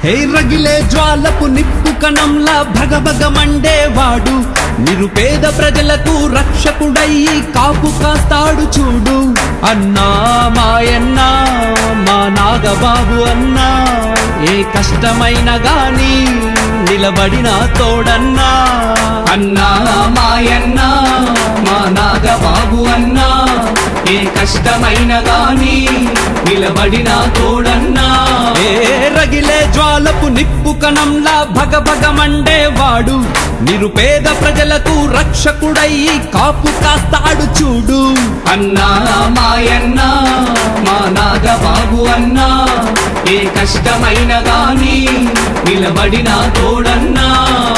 హే రగిలే జ్వాలపు నిప్పు కణంలా భగభగ మండేవాడు నిరుపేద ప్రజలకు రక్షకుడై కాపు కాస్తాడు చూడు అన్నా మాయన్నా మా నాగబాబు అన్నా ఏ కష్టమైన గాని నిలబడిన తోడన్నా అన్నా మాయన్నా మా నాగబాబు అన్నా ఏ కష్టమైన గాని నిలబడిన తోడన్నా ఏ రగిలే జ్వాలపు నిప్పు కణంలా భగభగ మండేవాడు నిరుపేద ప్రజలకు రక్షకుడై కాపు కాస్తాడు చూడు అన్నా మాయన్నా మా నాగబాబు అన్నా ఏ కష్టమైన గాని నిలబడిన తోడన్నా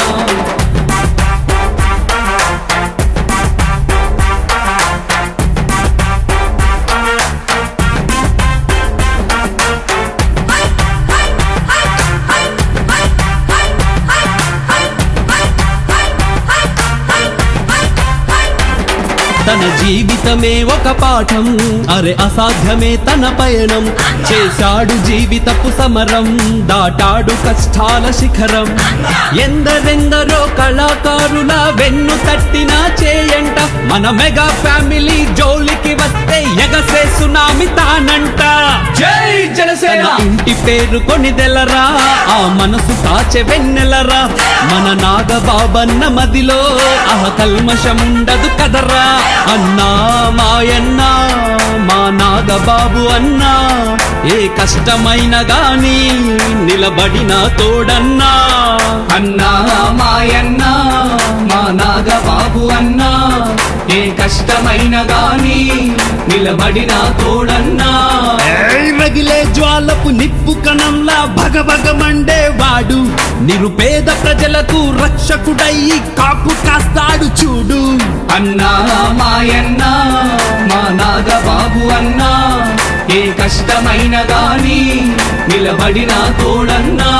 తన జీవితమే ఒక పాఠం అరే అసాధ్యమే తన పయనం చేశాడు జీవితపు సమరం దాటాడు కష్టాల శిఖరం ఎందరెందరో కళాకారుల వెన్ను తట్టిన చేయంట మన మెగా ఫ్యామిలీ జోలికి వస్తే ఎగసే సునామి తానంట జై జనసేన తన ఇంటి పేరు కొనిదెలరా ఆ మనసు కాచె వెన్నెలరా మన నాగబాబన్న మదిలో అహ కల్మషముండదు కదరా అన్నా మాయన్నా మా నాగబాబు అన్నా ఏ కష్టమైన గాని నిలబడిన తోడన్నా అన్నా మాయన్నా మా నాగబాబు అన్నా ఏ కష్టమైన గాని నిలబడిన తోడన్నా ఏయ్ రగిలే జ్వాలపు నిప్పు కణంలా భగభగ మండేవాడు నిరుపేద ప్రజలకు రక్షకుడై కాపు కాస్తాడు చూడు అన్నా మాయన్నా మా నాగబాబు అన్నా ఏ కష్టమైన గాని నిలబడిన తోడన్నా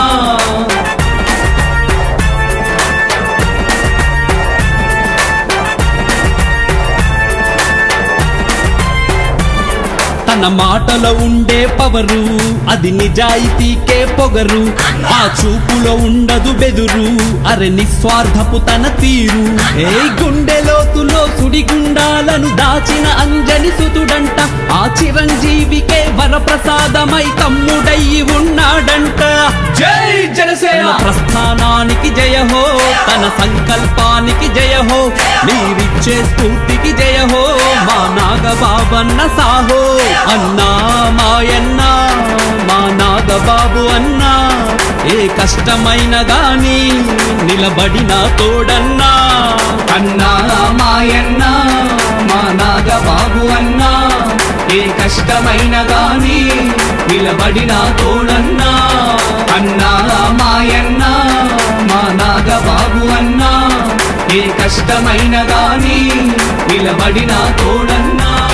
తన మాటలో ఉండే పవరు అది నిజాయితీకే పొగరు ఆ చూపులో ఉండదు బెదురు అరె నిస్వార్థపు తన తీరు ఏ గుండె లోతులో సుడిగుండాలను దాచిన అంజని సుతుడంట ఆ చిరంజీవికే వరప్రసాదమై తమ్ముడయ్యి ఉన్నాడంట జై జనసేన తన ప్రస్థానానికి జయహో తన సంకల్పానికి జయహో మీరిచ్చే స్ఫూర్తికి జయహో మా నాగబాబన్న సాహో అన్నా మాయన్నా మా నాగబాబు అన్నా ఏ కష్టమైన గాని నిలబడిన తోడన్నా అన్నా మాయన్నా మా నాగబాబు అన్నా ఏ కష్టమైన గాని నిలబడిన తోడన్నా అన్నా మాయన్నా మా నాగబాబు అన్నా ఏ కష్టమైన గాని నిలబడిన తోడన్నా